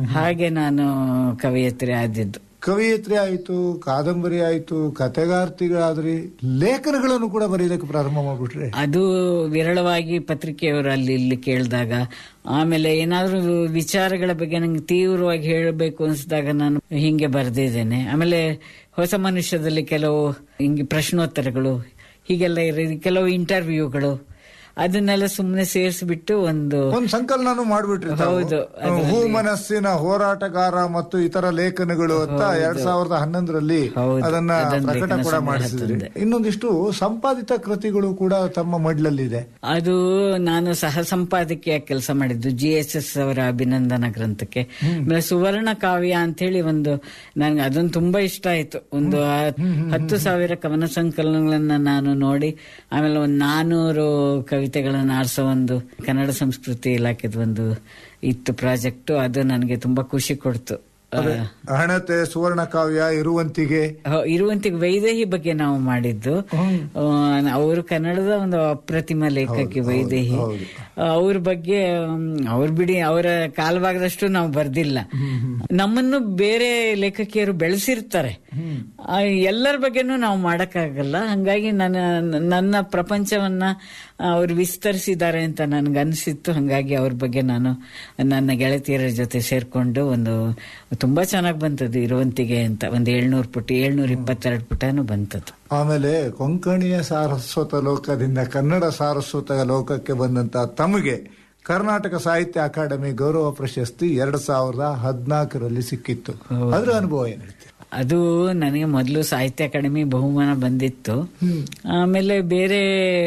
ಹಾಗೆ ನಾನು ಕವಿಯತ್ರಿ ಆದಿದ್ದು ಕವಿಯತ್ರಿ ಆಯ್ತು ಕಾದಂಬರಿ ಆಯ್ತು ಕತೆಗಾರ್ತಿಗಳಾದ್ರಿ ಲೇಖನಗಳನ್ನು ಕೂಡ ಬರೆಯೋದಕ್ಕೆ ಪ್ರಾರಂಭ ಮಾಡ್ಬಿಟ್ರೆ ಅದು ವಿರಳವಾಗಿ ಪತ್ರಿಕೆಯವರು ಅಲ್ಲಿ ಇಲ್ಲಿ ಕೇಳಿದಾಗ ಆಮೇಲೆ ಏನಾದ್ರೂ ವಿಚಾರಗಳ ಬಗ್ಗೆ ನಂಗೆ ತೀವ್ರವಾಗಿ ಹೇಳಬೇಕು ಅನ್ಸಿದಾಗ ನಾನು ಹಿಂಗೆ ಬರೆದಿದ್ದೇನೆ ಆಮೇಲೆ ಹೊಸ ಮನುಷ್ಯದಲ್ಲಿ ಕೆಲವು ಹಿಂಗೆ ಪ್ರಶ್ನೋತ್ತರಗಳು ಹೀಗೆಲ್ಲ ಇರೋದು ಕೆಲವು ಇಂಟರ್ವ್ಯೂಗಳು ಅದನ್ನೆಲ್ಲ ಸುಮ್ಮನೆ ಸೇರಿಸ್ಬಿಟ್ಟು ಒಂದು ಒಂದ್ ಸಂಕಲನ ಮಾಡ್ಬಿಟ್ರಿ ತಾವು. ಹೌದು, ಹೂ ಮನಸ್ಸಿನ ಹೋರಾಟಗಾರ ಮತ್ತು ಇತರ ಲೇಖನಗಳು ಅಂತ ಎರಡ್ ಸಾವಿರದ ಹನ್ನೊಂದರಲ್ಲಿ ಹೌದು, ಅದನ್ನ ಅದನ್ನ ಪ್ರಕಟ ಲೇಖನ ಕೂಡ ಸಂಗ್ರಹ ಮಾಡಿಸಿದ್ರಿ ತಂದೆ. ಇನ್ನೊಂದಿಷ್ಟು ಸಂಪಾದಿತ ಕೃತಿಗಳು ಕೂಡ ತಮ್ಮ ಮಡ್ಲಲ್ಲಿದೆ ಅದು ನಾನು ಸಹ ಸಂಪಾದಕಿಯ ಕೆಲಸ ಮಾಡಿದ್ದು ಜಿ ಎಸ್ ಎಸ್ ಅವರ ಅಭಿನಂದನಾ ಗ್ರಂಥಕ್ಕೆ ಆಮೇಲೆ ಸುವರ್ಣ ಕಾವ್ಯ ಅಂತ ಹೇಳಿ ಒಂದು ನನ್ಗೆ ಅದೊಂದು ತುಂಬಾ ಇಷ್ಟ ಆಯ್ತು ಒಂದು ಹ- ಹತ್ತು ಸಾವಿರ ಕವನ ಸಂಕಲನಗಳನ್ನ ನಾನು ನೋಡಿ ಆಮೇಲೆ ಒಂದು ನಾನೂರು ಕವಿತೆಗಳನ್ನ ಆರಿಸೋ ಒಂದು ಕನ್ನಡ ಸಂಸ್ಕೃತಿ ಇಲಾಖೆದ ಒಂದು ಇತ್ತು ಪ್ರಾಜೆಕ್ಟ್ ಅದು ನನಗೆ ತುಂಬಾ ಖುಷಿ ಕೊಡ್ತು ಆ, ಹಣತೆ ಸುವರ್ಣ ಕಾವ್ಯ ಇರುವಂತಿಗೆ ಹ- ಇರುವಂತಿಗೆ ವೈದೇಹಿ ಬಗ್ಗೆ ನಾವು ಮಾಡಿದ್ದು ಅವರು ಕನ್ನಡದ ಒಂದು ಅಪ್ರತಿಮ ಲೇಖಕಿ ವೈದೇಹಿ ಅವ್ರ ಬಗ್ಗೆ ಅವ್ರ ಬಿಡಿ ಅವರ ಕಾಲವಾಗದಷ್ಟು ನಾವು ಬರ್ದಿಲ್ಲ ನಮ್ಮನ್ನು ಬೇರೆ ಲೇಖಕಿಯರು ಬೆಳೆಸಿರ್ತಾರೆ ಆ, ಎಲ್ಲರ ಬಗ್ಗೆನೂ ನಾವು ಮಾಡಕ್ಕಾಗಲ್ಲ ಹಂಗಾಗಿ ನನ್ನ ನನ್ನ ಪ್ರಪಂಚವನ್ನ ಅವ್ರು ವಿಸ್ತರಿಸಿದ್ದಾರೆ ಅಂತ ನನ್ಗನ್ಸಿತ್ತು ಹಂಗಾಗಿ ಅವ್ರ ಬಗ್ಗೆ ನಾನು ನನ್ನ ಗೆಳತಿಯರ ಜೊತೆ ಸೇರ್ಕೊಂಡು ಒಂದು ತುಂಬಾ ಚೆನ್ನಾಗಿ ಬಂತದ್ದು ಇರುವಂತಿಗೆ ಅಂತ ಒಂದು ಏಳ್ನೂರು ಪುಟ ಏಳ್ನೂರ ಇಪ್ಪತ್ತೆರಡು ಪುಟನೂ ಬಂತದ್ದು ಆಮೇಲೆ ಕೊಂಕಣಿಯ ಸಾರಸ್ವತ ಲೋಕದಿಂದ ಕನ್ನಡ ಸಾರಸ್ವತ ಲೋಕಕ್ಕೆ ಬಂದಂತ ತಮಗೆ ಕರ್ನಾಟಕ ಸಾಹಿತ್ಯ ಅಕಾಡೆಮಿ ಗೌರವ ಪ್ರಶಸ್ತಿ ಎರಡ್ ಸಾವಿರದ ಹದಿನಾಲ್ಕರಲ್ಲಿ ಸಿಕ್ಕಿತ್ತು ಅದ್ರ ಅನುಭವ ಏನ್ ಹೇಳ್ತೀರಿ? ಅದು ನನಗೆ ಮೊದಲು ಸಾಹಿತ್ಯ ಅಕಾಡೆಮಿ ಬಹುಮಾನ ಬಂದಿತ್ತು ಆಮೇಲೆ ಬೇರೆ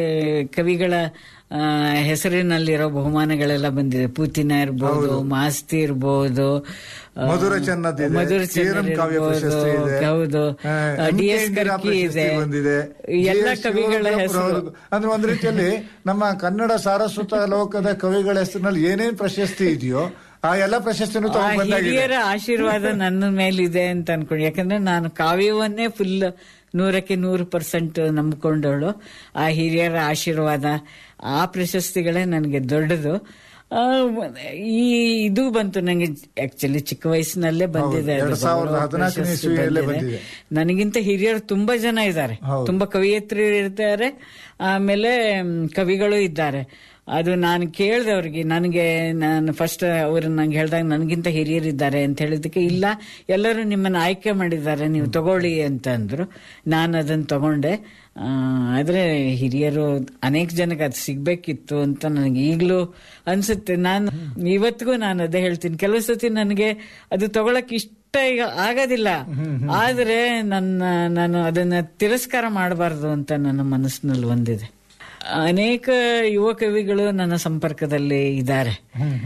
ಕವಿಗಳ ಆ, ಹೆಸರಿನಲ್ಲಿರೋ ಬಹುಮಾನಗಳೆಲ್ಲ ಬಂದಿದೆ ಪೂತಿನ ಇರ್ಬೋದು ಮಾಸ್ತಿ ಇರ್ಬೋದು ಆ, ಮಧುರ ಚೆನ್ನದಿದೆ, ಮಧುರ ಚೇರಂ ಕಾವ್ಯ ಇರ್ಬೋದು, ಪ್ರಶಸ್ತಿ ಇದೆ. ಹೌದು ಆ, D M S K Indira Karki ಇದೆ ಪ್ರಶಸ್ತಿ ಬಂದಿದೆ ಎಲ್ಲ ಜಿ ಎಸ್ ಕವಿಗಳ ಶಿವರುದ್ರಪ್ಪ ಹೆಸರು ಅವ್ರದ್ದು. ಅಂದ್ರೆ ಒಂದ್ ರೀತಿಯಲ್ಲಿ ನಮ್ಮ ಕನ್ನಡ ಸಾರಸ್ವತ ಲೋಕದ ಕವಿಗಳ ಹೆಸರಿನಲ್ಲಿ ಏನೇನ್ ಪ್ರಶಸ್ತಿ ಇದೆಯೋ ಆ ಎಲ್ಲ ಪ್ರಶಸ್ತಿನೂ ಆ ತಗೊಂಡ್ ಬಂದಾಗಿದೆ ಹಿರಿಯರ ಆಶೀರ್ವಾದ ನನ್ನ ಮೇಲಿದೆ ಅಂತ ಅನ್ಕೊಂಡು ಯಾಕಂದ್ರೆ ನಾನು ಕಾವ್ಯವನ್ನೇ ಫುಲ್ ನೂರಕ್ಕೆ ನೂರು ಪರ್ಸೆಂಟ್ ನಂಬ್ಕೊಂಡವಳು ಆ ಹಿರಿಯರ ಆಶೀರ್ವಾದ ಆ ಪ್ರಶಸ್ತಿಗಳೇ ನನಗೆ ದೊಡ್ಡದು ಆ, ಈ ಇದು ಬಂತು ನಂಗೆ ಆಕ್ಚುಲಿ ಚಿಕ್ಕ ವಯಸ್ಸಿನಲ್ಲೇ ಬಂದಿದೆ ಅದು ಎರಡ್ ಸಾವಿರದ ಗೌರವ ಹದಿನಾಲ್ಕನೇ ಪ್ರಶಸ್ತಿ ಇಸ್ವಿಯಲ್ಲೇ ಬಂದಿದೆ. ಬಂದಿದೆ. ನನಗಿಂತ ಹಿರಿಯರು ತುಂಬಾ ಜನ ಇದ್ದಾರೆ ಹೌದು. ತುಂಬಾ ಕವಿಯತ್ರಿ ಇರ್ತಾರೆ ಆಮೇಲೆ ಮ್, ಕವಿಗಳು ಇದ್ದಾರೆ ಅದು ನಾನು ಕೇಳ್ದೆ ಅವ್ರಿಗೆ ನನಗೆ ನಾನು ಫಸ್ಟ್ ಅವರು ನಂಗೆ ಹೇಳ್ದಾಗ ನನಗಿಂತ ಹಿರಿಯರಿದ್ದಾರೆ ಅಂತ ಹೇಳಿದಕ್ಕೆ ಇಲ್ಲ ಎಲ್ಲರೂ ನಿಮ್ಮನ್ನು ಆಯ್ಕೆ ಮಾಡಿದ್ದಾರೆ ನೀವು ತಗೊಳ್ಳಿ ಅಂತ ಅಂದ್ರು ನಾನು ಅದನ್ನು ತಗೊಂಡೆ ಆ, ಆದ್ರೆ ಹಿರಿಯರು ಅನೇಕ ಜನಕ್ಕೆ ಅದು ಸಿಗ್ಬೇಕಿತ್ತು ಅಂತ ನನಗೆ ಈಗಲೂ ಅನ್ಸುತ್ತೆ ನಾನು ಇವತ್ತಿಗೂ ನಾನು ಅದೇ ಹೇಳ್ತೀನಿ ಕೆಲವು ಸತಿ ನನಗೆ ಅದು ತಗೊಳಕ್ ಇಷ್ಟ ಈಗ ಆಗೋದಿಲ್ಲ ಆದ್ರೆ ನನ್ನ ನಾನು ಅದನ್ನ ತಿರಸ್ಕಾರ ಮಾಡಬಾರ್ದು ಅಂತ ನನ್ನ ಮನಸ್ಸಿನಲ್ಲಿ ಒಂದಿದೆ ಅನೇಕ ಯುವ ಕವಿಗಳು ನನ್ನ ಸಂಪರ್ಕದಲ್ಲಿ ಇದ್ದಾರೆ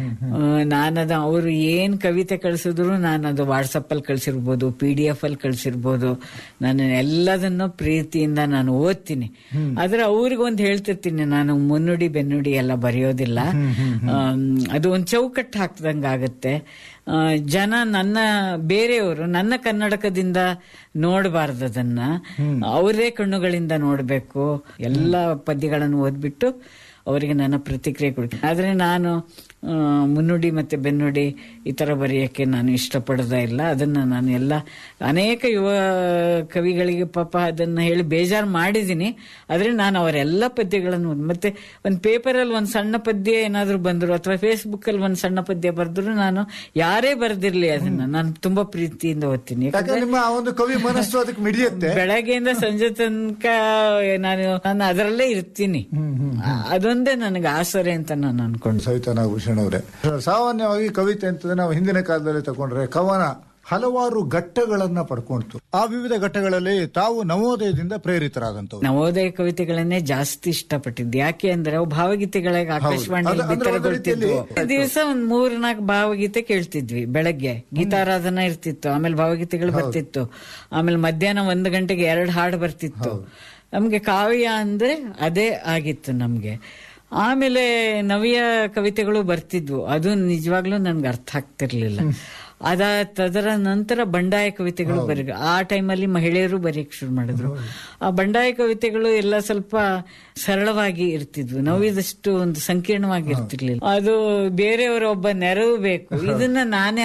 ನಾನದ ಅವರು ಏನ್ ಕವಿತೆ ಕಳಿಸಿದ್ರು ನಾನು ಅದು ವಾಟ್ಸಪ್ ಅಲ್ಲಿ ಕಳ್ಸಿರ್ಬೋದು ಪಿ ಡಿ ಎಫ್ ಅಲ್ಲಿ ಕಳ್ಸಿರ್ಬೋದು ನಾನು ಎಲ್ಲದನ್ನು ಪ್ರೀತಿಯಿಂದ ನಾನು ಓದ್ತೀನಿ ಆದ್ರೆ ಅವ್ರಿಗೊಂದು ಹೇಳ್ತಿರ್ತೀನಿ ನಾನು ಮುನ್ನುಡಿ ಬೆನ್ನುಡಿ ಎಲ್ಲ ಬರೆಯೋದಿಲ್ಲ ಆಮ್, ಅದು ಒಂದು ಚೌಕಟ್ಟು ಹಾಕ್ದಂಗ ಆಗತ್ತೆ ಆ, ಜನ ನನ್ನ ಬೇರೆಯವರು ನನ್ನ ಕನ್ನಡಕದಿಂದ ನೋಡಬಾರ್ದು ಅದನ್ನ ಅವರೇ ಕಣ್ಣುಗಳಿಂದ ನೋಡಬೇಕು ಎಲ್ಲ ಪದ್ಯಗಳನ್ನು ಓದ್ಬಿಟ್ಟು ಅವರಿಗೆ ನನ್ನ ಪ್ರತಿಕ್ರಿಯೆ ಕೊಡ್ತೀನಿ ಆದ್ರೆ ನಾನು ಆ, ಮುನ್ನುಡಿ ಮತ್ತೆ ಬೆನ್ನುಡಿ ಈ ತರ ಬರೆಯಕ್ಕೆ ನಾನು ಇಷ್ಟಪಡೋದೇ ಇಲ್ಲ ಅದನ್ನ ನಾನು ಎಲ್ಲ ಅನೇಕ ಯುವ ಕವಿಗಳಿಗೆ ಪಾಪ ಅದನ್ನ ಹೇಳಿ ಬೇಜಾರು ಮಾಡಿದ್ದೀನಿ ಆದ್ರೆ ನಾನು ಅವರೆಲ್ಲ ಪದ್ಯಗಳನ್ನು ಓದ್- ಮತ್ತೆ ಒಂದು ಪೇಪರಲ್ಲಿ ಒಂದು ಸಣ್ಣ ಪದ್ಯ ಏನಾದ್ರೂ ಬಂದ್ರು ಅಥವಾ ಫೇಸ್ಬುಕ್ ಅಲ್ಲಿ ಒಂದು ಸಣ್ಣ ಪದ್ಯ ಬರೆದ್ರು ನಾನು ಯಾರೇ ಬರ್ದಿರ್ಲಿ ಅದನ್ನ ನಾನು ತುಂಬಾ ಪ್ರೀತಿಯಿಂದ ಓದ್ತೀನಿ ಯಾಕಂದ್ರೆ ಯಾಕಂದ್ರೆ ನಿಮ್ಮ ಆ ಒಂದು ಕವಿ ಮನಸ್ಸು ಅದಕ್ಕೆ ಮಿಡಿಯುತ್ತೆ ಬೆಳಗ್ಗೆಯಿಂದ ಸಂಜೆ ತನಕ ನಾನು ನಾನು ಅದರಲ್ಲೇ ಇರ್ತೀನಿ ಆ- ಅದೊಂದೇ ನನಗೆ ಆಸರೆ ಅಂತ ನಾನು ಅನ್ಕೊಂಡು ಸವಿತಾ ನಾಗಭೂಷಣ್ ಅವರೇ ಸಾಮಾನ್ಯವಾಗಿ ಕವಿತೆ ಅಂತಂದ್ರೆ ನಾವು ಹಿಂದಿನ ಕಾಲದಲ್ಲಿ ತಗೊಂಡ್ರೆ ಕವನ ಹಲವಾರು ಘಟ್ಟಗಳನ್ನ ಪಡ್ಕೊಂತು ಆ ವಿವಿಧ ಘಟ್ಟಗಳಲ್ಲಿ ತಾವು ನವೋದಯದಿಂದ ಪ್ರೇರಿತರಾದಂತವ್ರು ನವೋದಯ ಕವಿತೆಗಳನ್ನೇ ಜಾಸ್ತಿ ಇಷ್ಟಪಟ್ಟಿದ್ದು ಯಾಕೆ ಅಂದ್ರೆ ಅವು ಭಾವಗೀತೆಗಳಿಗೆ ಆಕಾಶವಾಣಿಯಲ್ಲಿ ಅದು- ಅಂದ್ರೆ ಒಂದು ಬಿತ್ತರಗೊಳ್ತಿದ್ವು ರೀತಿಯಲ್ಲಿ- ದಿವಸ ಒಂದ್ ಮೂರ್ ನಾಲ್ಕು ಭಾವಗೀತೆ ಕೇಳ್ತಿದ್ವಿ ಬೆಳಗ್ಗೆ ಗೀತಾರಾಧನ ಇರ್ತಿತ್ತು ಆಮೇಲೆ ಭಾವಗೀತೆಗಳು ಬರ್ತಿತ್ತು ಆಮೇಲೆ ಮಧ್ಯಾಹ್ನ ಒಂದು ಗಂಟೆಗೆ ಎರಡು ಹಾಡು ಬರ್ತಿತ್ತು ನಮ್ಗೆ ಕಾವ್ಯ ಅಂದ್ರೆ ಅದೇ ಆಗಿತ್ತು ನಮ್ಗೆ ಆಮೇಲೆ ನವ್ಯ ಕವಿತೆಗಳು ಬರ್ತಿದ್ವು ಅದು ನಿಜವಾಗ್ಲೂ ನನ್ಗೆ ಅರ್ಥ ಆಗ್ತಿರ್ಲಿಲ್ಲ ಅದ ತದರ ನಂತರ ಬಂಡಾಯ ಕವಿತೆಗಳು ಬರೀ ಆ ಟೈಮಲ್ಲಿ ಮಹಿಳೆಯರು ಬರೆಯಕ್ ಶುರು ಮಾಡಿದ್ರು ಆ ಬಂಡಾಯ ಕವಿತೆಗಳು ಎಲ್ಲ ಸ್ವಲ್ಪ ಸರಳವಾಗಿ ಇರ್ತಿದ್ವು ನವ್ಯದಷ್ಟು ಒಂದು ಸಂಕೀರ್ಣವಾಗಿ ಇರ್ತಿರ್ಲಿಲ್ಲ ಅದು ಬೇರೆಯವರ ಒಬ್ಬ ನೆರವು ಬೇಕು ಇದನ್ನ ನಾನೇ